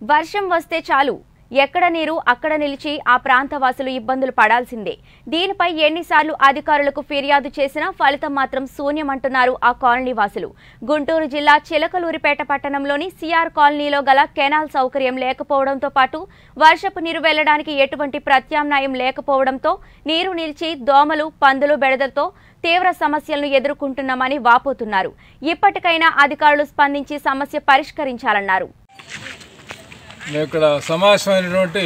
వర్షం వస్తే చాలు ఎక్కడ నీరు అక్కడ నిలిచి ఆ ప్రాంత వాసులు ఇబ్బందులు పడాల్సిందే దీనిపై ఎన్నిసార్లు అధికారులకు ఫిర్యాదు చేసినా ఫలితం మాత్రం శూన్యమంటున్నారు ఆ కాలనీ వాసులు గుంటూరు జిల్లా చిలకలూరిపేట పట్టణంలోని సిఆర్ కాలనీలో గల కెనాల్ సౌకర్యం లేకపోవడంతో పాటు వర్షపు నీరు వెళ్లడానికి ఎటువంటి ప్రత్యామ్నాయం లేకపోవడంతో నీరు నిలిచి దోమలు పందులు బెడదలతో తీవ్ర సమస్యలను ఎదుర్కొంటున్నామని వాపోతున్నారు ఇప్పటికైనా అధికారులు స్పందించి సమస్య పరిష్కరించాలన్నారు మేము ఇక్కడ సమావేశమైనటువంటి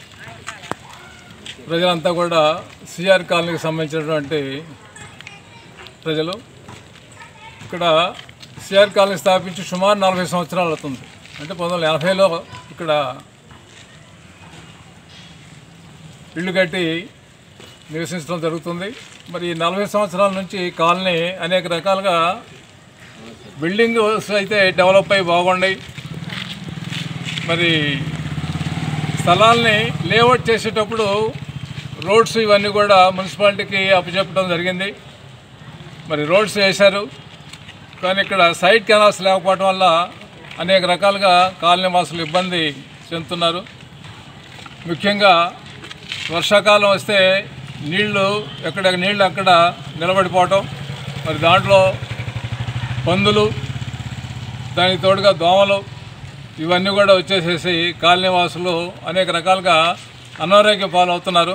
ప్రజలంతా కూడా సిఆర్ కాలనీకి సంబంధించినటువంటి ప్రజలు ఇక్కడ సిఆర్ కాలనీ స్థాపించి సుమారు నలభై సంవత్సరాలు అవుతుంది అంటే పంతొమ్మిది వందల ఎనభైలో ఇక్కడ ఇల్లు కట్టి నివసించడం జరుగుతుంది మరి ఈ నలభై సంవత్సరాల నుంచి కాలనీ అనేక రకాలుగా బిల్డింగ్స్ అయితే డెవలప్ అయ్యి బాగున్నాయి మరి స్థలాల్ని లేఅవుట్ చేసేటప్పుడు రోడ్స్ ఇవన్నీ కూడా మున్సిపాలిటీకి అప్పచెప్పడం జరిగింది మరి రోడ్స్ వేశారు కానీ ఇక్కడ సైడ్ కెనాల్స్ లేకపోవడం వల్ల అనేక రకాలుగా కాలనీ వాసులు ఇబ్బంది చెందుతున్నారు ముఖ్యంగా వర్షాకాలం వస్తే నీళ్లు ఎక్కడ నీళ్లు అక్కడ నిలబడిపోవటం మరి దాంట్లో పందులు దానికి తోడుగా దోమలు ఇవన్నీ కూడా వచ్చేసేసి కాలనీ వాసులు అనేక రకాలుగా అనారోగ్య పాలవుతున్నారు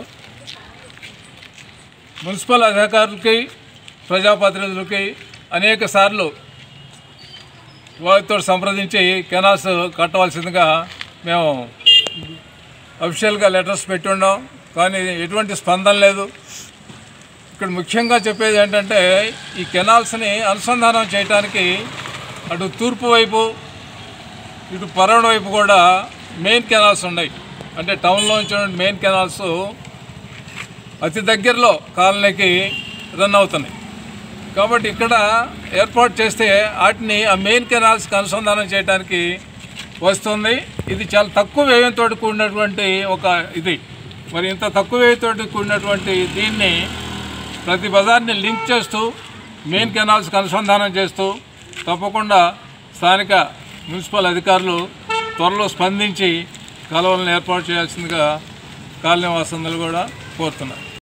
మున్సిపల్ అధికారులకి ప్రజాప్రతినిధులకి అనేక సార్లు వారితో సంప్రదించి కెనాల్స్ కట్టవలసిందిగా మేము అఫిషియల్గా లెటర్స్ పెట్టి ఉన్నాం కానీ ఎటువంటి స్పందన లేదు ఇక్కడ ముఖ్యంగా చెప్పేది ఏంటంటే ఈ కెనాల్స్ని అనుసంధానం చేయడానికి అటు తూర్పు వైపు ఇటు పరవడ వైపు కూడా మెయిన్ కెనాల్స్ ఉన్నాయి అంటే టౌన్లో నుంచి మెయిన్ కెనాల్స్ అతి దగ్గరలో కాలనీకి రన్ అవుతున్నాయి కాబట్టి ఇక్కడ ఏర్పాటు చేస్తే వాటిని ఆ మెయిన్ కెనాల్స్కి అనుసంధానం చేయడానికి వస్తుంది ఇది చాలా తక్కువ వ్యయంతో కూడినటువంటి ఒక ఇది మరి ఇంత తక్కువ వ్యయంతో కూడినటువంటి దీన్ని ప్రతి బజార్ని లింక్ చేస్తూ మెయిన్ కెనాల్స్కి అనుసంధానం చేస్తూ తప్పకుండా స్థానిక మున్సిపల్ అధికారులు త్వరలో స్పందించి కాలువలను ఏర్పాటు చేయాల్సిందిగా కాలనీ వాసందులు కూడా కోరుతున్నారు